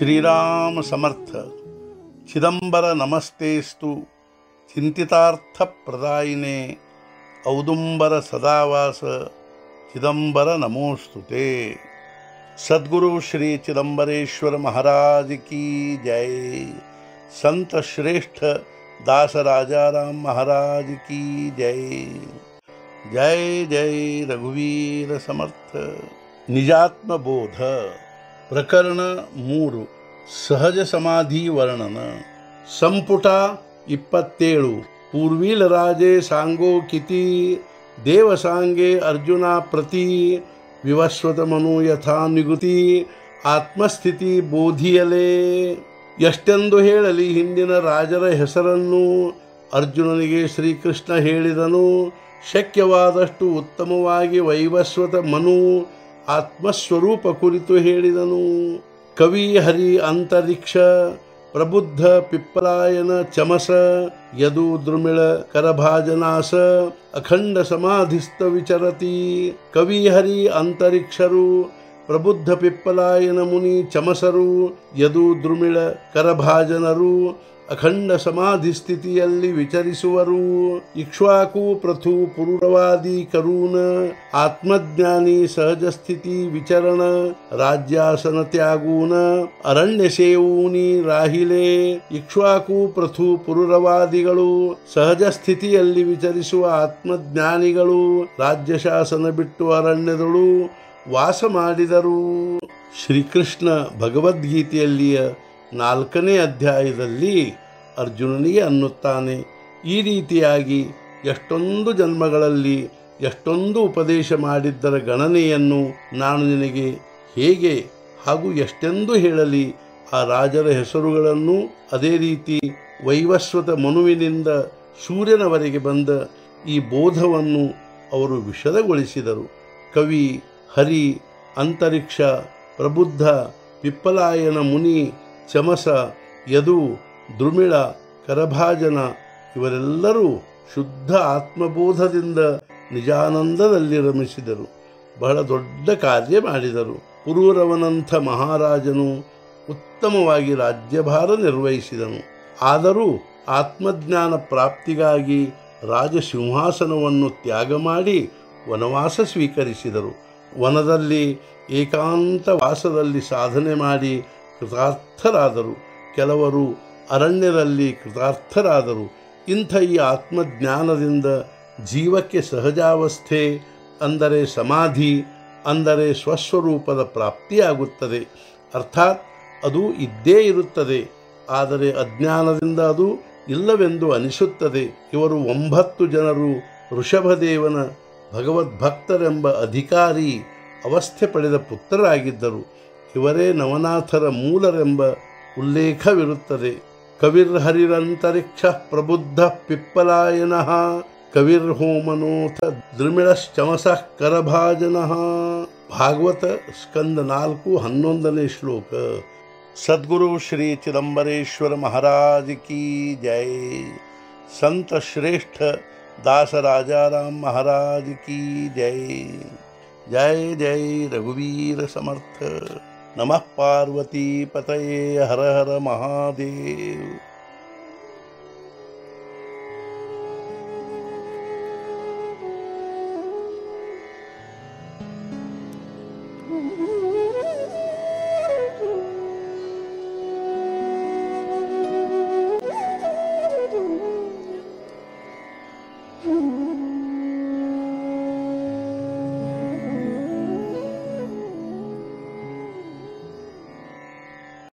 श्रीराम समर्थ चिदंबर नमस्तेस्तु चिंतितार्थप्रदायिने औदुंबर सदावास चिदंबर नमोस्तुते सद्गुरु श्री चिदंबरेश्वर महाराज की जय संत श्रेष्ठ दास राजाराम महाराज की जय जय जय ರಘುವೀರ ಸಮರ್ಥ ನಿಜಾತ್ಮ ಬೋಧ ಪ್ರಕರಣ ಮೂರು ಸಹಜ ಸಮಾಧಿ ವರ್ಣನ ಸಂಪುಟ ಇಪ್ಪತ್ತೇಳು ಪೂರ್ವೀಲ ರಾಜೆ ಸಾಂಗೋ ಕಿತಿ ದೇವಸಾಂಗೆ ಅರ್ಜುನ ಪ್ರತಿ ವಿವಸ್ವತ ಮನು ಯಥಾ ನಿಗುತಿ ಆತ್ಮಸ್ಥಿತಿ ಬೋಧಿಯಲೇ ಎಷ್ಟೆಂದು ಹೇಳಲಿ ಹಿಂದಿನ ರಾಜರ ಹೆಸರನ್ನು ಅರ್ಜುನನಿಗೆ ಶ್ರೀಕೃಷ್ಣ ಹೇಳಿದನು ಶಕ್ಯವಾದಷ್ಟು ಉತ್ತಮವಾಗಿ ವೈವಸ್ವತ ಮನು ಆತ್ಮಸ್ವರೂಪ ಕುರಿತು ಹೇಳಿದನು ಕವಿ ಹರಿ ಅಂತರಿಕ್ಷ ಪ್ರಬುದ್ಧ ಪಿಪ್ಪಲಾಯನ ಚಮಸ ಯದು ದ್ರುಮಿಳ ಕರಭಾಜನಾಸ ಅಖಂಡ ಸಮಾಧಿಸ್ಥ ವಿಚರತಿ ಕವಿ ಹರಿ ಅಂತರಿಕ್ಷರು ಪ್ರಬುದ್ಧ ಪಿಪ್ಪಲಾಯನ ಮುನಿ ಚಮಸರು ಯದು ದ್ರುಮಿಳ ಕರಭಾಜನರು ಅಖಂಡ ಸಮಾಧಿ ಸ್ಥಿತಿಯಲ್ಲಿ ವಿಚರಿಸುವರು ಇಕ್ಷ್ವಾಕು ಪ್ರಥು ಪುರುರವಾದಿ ಕರೂನ ಆತ್ಮಜ್ಞಾನಿ ಸಹಜ ಸ್ಥಿತಿ ವಿಚರಣ ರಾಜ್ಯಾಸನ ತ್ಯಾಗೂನ ಅರಣ್ಯ ಸೇವೂನಿ ರಾಹಿಲೆ ಇಕ್ಷ್ವಾಕು ಪ್ರಥು ಪುರುರವಾದಿಗಳು ಸಹಜ ಸ್ಥಿತಿಯಲ್ಲಿ ವಿಚರಿಸುವ ಆತ್ಮಜ್ಞಾನಿಗಳು ರಾಜ್ಯ ಶಾಸನ ಬಿಟ್ಟು ಅರಣ್ಯದಳು ವಾಸ ಮಾಡಿದರು ಶ್ರೀಕೃಷ್ಣ ಭಗವದ್ಗೀತೆಯಲ್ಲಿಯ ನಾಲ್ಕನೇ ಅಧ್ಯಾಯದಲ್ಲಿ ಅರ್ಜುನನಿಗೆ ಅನ್ನುತ್ತಾನೆ ಈ ರೀತಿಯಾಗಿ ಎಷ್ಟೊಂದು ಜನ್ಮಗಳಲ್ಲಿ ಎಷ್ಟೊಂದು ಉಪದೇಶ ಮಾಡಿದ್ದರ ಗಣನೆಯನ್ನು ನಾನು ನಿನಗೆ ಹೇಗೆ ಹಾಗೂ ಎಷ್ಟೆಂದು ಹೇಳಲಿ ಆ ರಾಜರ ಹೆಸರುಗಳನ್ನು ಅದೇ ರೀತಿ ವೈವಸ್ವತ ಮನುವಿನಿಂದ ಸೂರ್ಯನವರೆಗೆ ಬಂದ ಈ ಬೋಧವನ್ನು ಅವರು ವಿಷದಗೊಳಿಸಿದರು ಕವಿ ಹರಿ ಅಂತರಿಕ್ಷ ಪ್ರಬುದ್ಧ ಪಿಪ್ಪಲಾಯನ ಮುನಿ ಚಮಸ ಯದು ದ್ರುಮಿಳ ಕರಭಾಜನ ಇವರೆಲ್ಲರೂ ಶುದ್ಧ ಆತ್ಮಬೋಧದಿಂದ ನಿಜಾನಂದದಲ್ಲಿ ರಮಿಸಿದರು ಬಹಳ ದೊಡ್ಡ ಕಾರ್ಯ ಮಾಡಿದರು ಪುರೂರವನಂಥ ಮಹಾರಾಜನು ಉತ್ತಮವಾಗಿ ರಾಜ್ಯಭಾರ ನಿರ್ವಹಿಸಿದನು ಆದರೂ ಆತ್ಮಜ್ಞಾನ ಪ್ರಾಪ್ತಿಗಾಗಿ ರಾಜಸಿಂಹಾಸನವನ್ನು ತ್ಯಾಗ ಮಾಡಿ ವನವಾಸ ಸ್ವೀಕರಿಸಿದರು ವನದಲ್ಲಿ ಏಕಾಂತ ವಾಸದಲ್ಲಿ ಸಾಧನೆ ಮಾಡಿ ಕೃತಾರ್ಥರಾದರು ಕೆಲವರು ಅರಣ್ಯದಲ್ಲಿ ಕೃತಾರ್ಥರಾದರು ಇಂಥ ಈ ಆತ್ಮಜ್ಞಾನದಿಂದ ಜೀವಕ್ಕೆ ಸಹಜಾವಸ್ಥೆ ಅಂದರೆ ಸಮಾಧಿ ಅಂದರೆ ಸ್ವಸ್ವರೂಪದ ಪ್ರಾಪ್ತಿಯಾಗುತ್ತದೆ ಅರ್ಥಾತ್ ಅದು ಇದ್ದೇ ಇರುತ್ತದೆ ಆದರೆ ಅಜ್ಞಾನದಿಂದ ಅದು ಇಲ್ಲವೆಂದು ಅನಿಸುತ್ತದೆ ಇವರು ಒಂಬತ್ತು ಜನರು ಋಷಭದೇವನ ಭಗವದ್ಭಕ್ತರೆಂಬ ಅಧಿಕಾರಿ ಅವಸ್ಥೆ ಪಡೆದ ಪುತ್ರರಾಗಿದ್ದರು ಇವರೇ ನವನಾಥರ ಮೂಲರೆಂಬ ಉಲ್ಲೇಖವಿರುತ್ತದೆ ಕವಿರ್ಹರಿರಂತರಿಕ್ಷ ಪ್ರಬುದ್ಧ ಪಿಪ್ಪಲಾಯನ ಕವಿರ್ಹೋಮನೋಥ ದ್ರಿಮಿಳಶ್ಚಮಸ ಕರಭಾಜನ ಭಾಗವತ ಸ್ಕಂದ ನಾಲ್ಕು ಹನ್ನೊಂದನೇ ಶ್ಲೋಕ ಸದ್ಗುರು ಶ್ರೀ ಚಿದಂಬರೇಶ್ವರ ಮಹಾರಾಜ್ ಕಿ ಜೈ ಸಂತ ಶ್ರೇಷ್ಠ दास राजा राम महाराज की जय जय जय रघुवीर समर्थ नमः पार्वती पतये हर हर महादेव Mm-hmm.